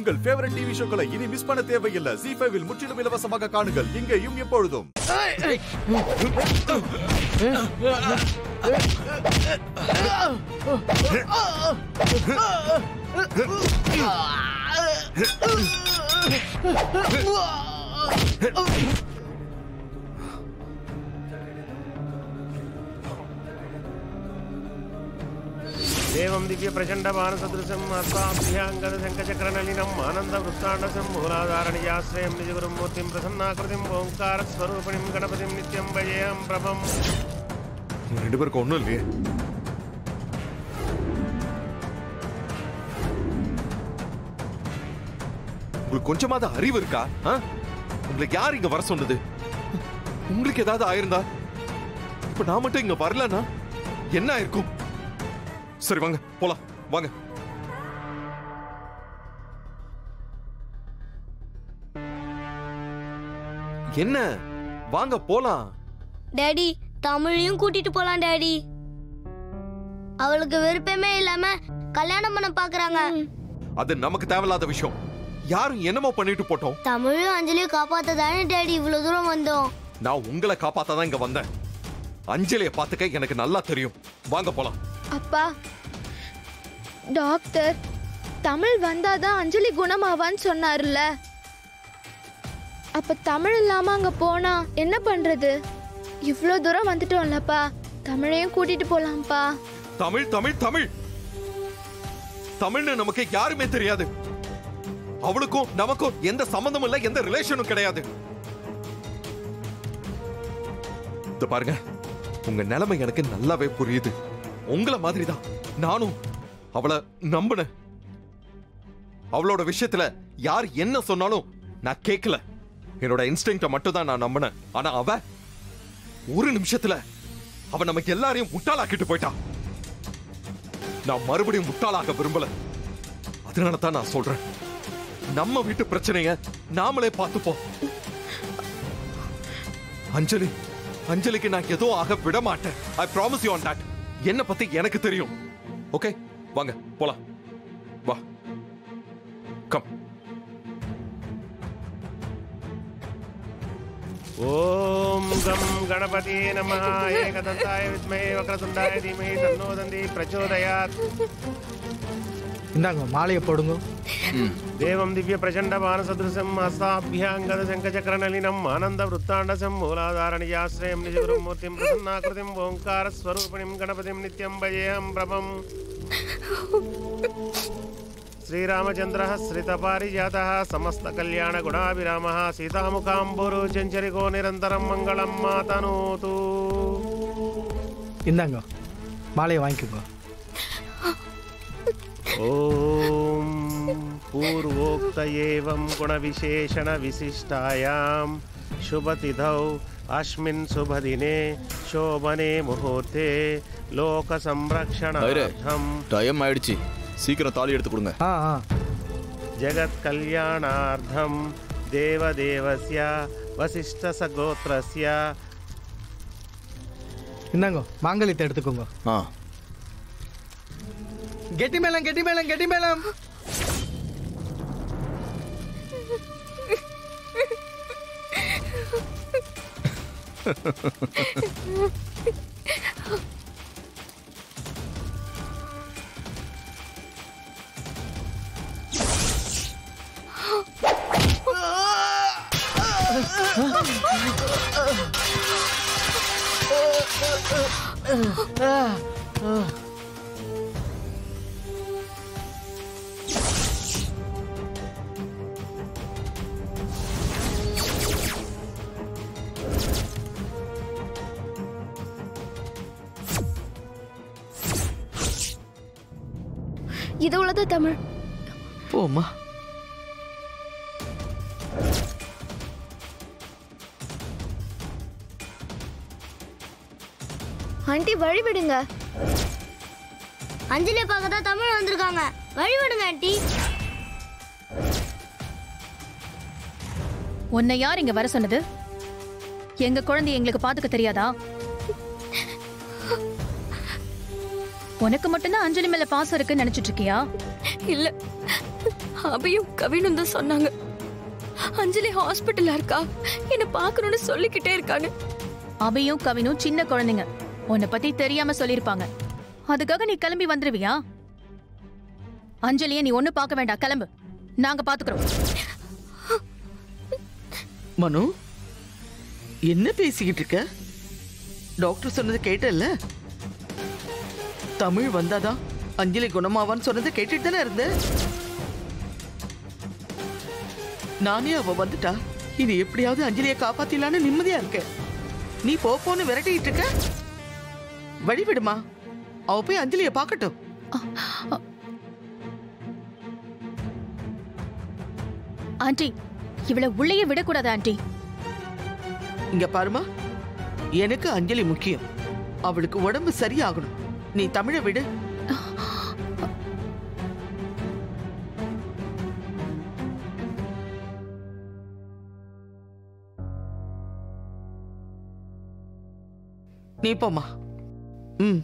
உங்கள் favourite TV ஷோக்களை இனி miss பண்ண தேவையில்லை ஜி ஃபைவில் முற்றிலும் இலவசமாக காணுங்கள் இங்கேயும் எப்பொழுதும் देवं दिव्यप्रचण्डमानसदृशम् अस्माभ्याङ्गदशङ्खचक्रनलिनम् आनन्दवृत्ताण्डसम् मूलाधारणीयाश्रयं निजगुरुं मूर्तिं प्रसन्नाकृतिम् ओङ्कारस्वरूपिणीं गणपतिं नित्यं भजेऽहं प्रभम् உங்க ரெண்டு பேருக்கும் ஒண்ணும் இல்லையே உங்களுக்கு கொஞ்சமாவது அறிவு இருக்கா ஆ? உங்களுக்கு யார் இங்க வர சொன்னது உங்களுக்கு ஏதாவது ஆயிருந்தா இப்ப நான் மட்டும் இங்க வரலனா என்ன ஆயிருக்கும் சரி வாங்க போலாம் வாங்க என்ன வாங்க போலாம் டேடி தமிழையும் கூட்டிட்டு போலாம் டேடி அவளுக்கு விருப்பமே இல்லாம கல்யாணம் பண்ண பாக்குறாங்க அது நமக்கு தேவையில்லாத விஷயம் யாரும் என்னமோ பண்ணிட்டு போட்டோம் தமிழும் அஞ்சலியும் காப்பாத்த தானே டேடி இவ்வளவு தூரம் வந்தோம் நான் உங்களை காப்பாத்த தான் இங்க வந்தேன் அஞ்சலியை பார்த்துக்க எனக்கு நல்லா தெரியும் வாங்க போலாம் அப்பா டாக்டர் தமிழ் வந்தாதான் அஞ்சலி குணமாவான்னு சொன்னார்ல அப்ப தமிழ் இல்லாம அங்க போனா என்ன பண்றது இவ்ளோ தூரம் வந்துட்டோம்லப்பா தமிழையும் கூட்டிட்டு போலாம்ப்பா தமிழ் தமிழ் தமிழ் தமிழ்னு நமக்கு யாருமே தெரியாது அவளுக்கும் நமக்கும் எந்த சம்பந்தமும் இல்ல எந்த ரிலேஷனும் கிடையாது இந்த பாருங்க உங்க நிலைமை எனக்கு நல்லாவே புரியுது உங்கள மாதிரி தான் நானும் அவளை நம்பினேன் அவளோட விஷயத்துல யார் என்ன சொன்னாலும் நான் கேட்கல என்னோட இன்ஸ்டிங்ட மட்டும் தான் நான் நம்பினேன் ஆனா அவ ஒரு நிமிஷத்துல அவ நமக்கு எல்லாரையும் முட்டாளாக்கிட்டு போயிட்டா நான் மறுபடியும் முட்டாளாக விரும்பல அதனால தான் நான் சொல்றேன் நம்ம வீட்டு பிரச்சனைய நாமளே பார்த்துப்போம் அஞ்சலி அஞ்சலிக்கு நான் எதுவும் ஆக விட மாட்டேன் I promise you on that என்ன பத்தி எனக்கு தெரியும் ஓகே வாங்க போலாம் வா கம் ॐ गं गणपते नमः एकदन्ताय विद्महे वक्रतुण्डाय धीमहि तन्नो दन्ति प्रचोदयात् இந்தாங்க மாலையை போடுங்க देवं दिव्यप्रचण्डमानसदृशम् हस्ताभ्याङ्गदशङ्खचक्रनलिनम् आनन्दवृत्ताण्डसं मूलाधारणीयाश्रयं निजगुरुं मूर्तिं प्रसन्नाकृतिम् ओङ्कारस्वरूपिणीं गणपतिं नित्यं भजेऽहं प्रभम् श्रीरामचन्द्रः श्रितपारिजातः समस्तकल्याणगुणाभिरामः सीतामुखाम्बुरुचञ्चरिको निरन्तरं मङ्गलं मातनोतु இந்தாங்க மாலையை வாங்கிக்கோங்க ॐ पूर्वोक्त एवं गुणविशेषणविशिष्टायां शुभतिथौ अस्मिन् शुभदिने शोभने मुहूर्ते लोकसंरक्षणार्थं டைம் ஆயிடுச்சு சீக்கிரம் தாலி எடுத்து கொடுங்க ஆ ஆ जगत्कल्याणार्थं देवदेवस्य वसिष्ठसगोत्रस्य இந்தாங்க மாங்கல்யத்தை எடுத்துக்கோங்க ஆ கெட்டி மேளம் கெட்டி மேளம் கெட்டி மேளம் இது உள்ளதான் தமிழ் போம்மா ஆண்டி வழி விடுங்க அஞ்சலியை பார்க்க தான் தமிழ் வந்திருக்காங்க வழி விடுங்க ஆண்டி உன்னை யார் இங்க வர சொன்னது எங்க குழந்தை எங்களுக்கு பாத்துக்க தெரியாதா உனக்கு மட்டும்தான் அஞ்சலி மேல பாசம் இருக்குன்னு நினைச்சிட்டு இருக்கியா இல்ல அபியும் கவினும் தான் சொன்னாங்க அஞ்சலி ஹாஸ்பிட்டல்ல இருக்கா என்ன பார்க்கணும்னு சொல்லிக்கிட்டே இருக்காங்க அபியும் கவினும் சின்ன குழந்தைங்க உன்னை பத்தி தெரியாம சொல்லிருப்பாங்க அதுக்காக நீ கிளம்பி வந்துருவியா அஞ்சலியை நீ ஒண்ணு பார்க்க வேண்டாம் கிளம்பு நாங்க பாத்துக்கிறோம் மனு என்ன பேசிக்கிட்டு இருக்க டாக்டர் சொன்னதை கேட்டல்ல தமிழ் வந்தாதான் அஞ்சலி குணமாவான்னு சொன்னதை கேட்டுட்டு தானே இருந்த நானே அவ வந்துட்டா இனி எப்படியாவது அஞ்சலியை காப்பாத்திடலான்னு நிம்மதியா இருக்கேன் நீ போ போன்னு விரட்டிட்டு இருக்க வழி விடுமா அவ போய் அஞ்சலியை பார்க்கட்டும் ஆண்டி இவளை உள்ளேயே விடக்கூடாது ஆண்டி இங்க பாருமா எனக்கு அஞ்சலி முக்கியம் அவளுக்கு உடம்பு சரியாகணும் நீ தமிழை விடு நீ போம்மா ம்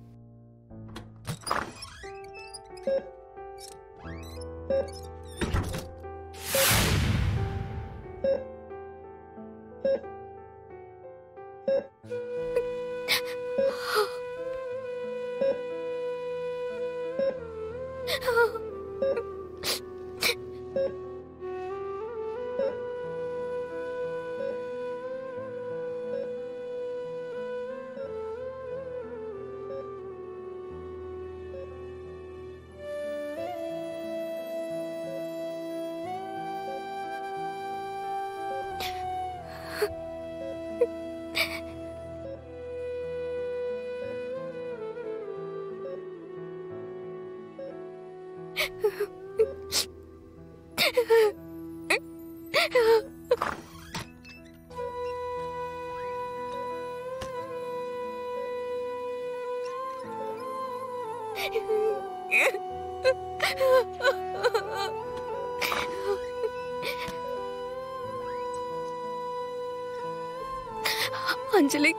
அஞ்சலி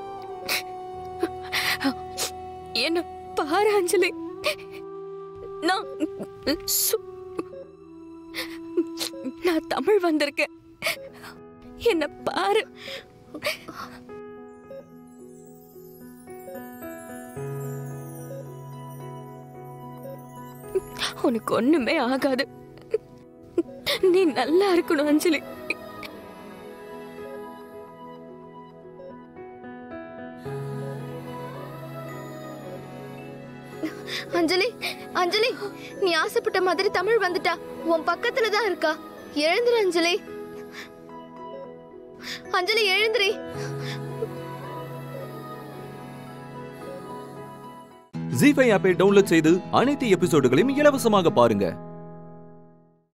என்ன பாரு அஞ்சலி நான் சு- நான் தமிழ் வந்திருக்கேன் என்ன பாரு உனக்கு ஒண்ணுமே ஆகாது நீ நல்லா இருக்கணும் அஞ்சலி அஞ்சலி அஞ்சலி நீ ஆசைப்பட்ட மாதிரி தமிழ் வந்துட்டா உன் பக்கத்துல தான் இருக்கா எழுந்துரு அஞ்சலி அஞ்சலி எழுந்துரி ஜி ஃபைவ் ஆப்பை டவுன்லோட் செய்து அனைத்து எபிசோடுகளையும் இலவசமாக பாருங்க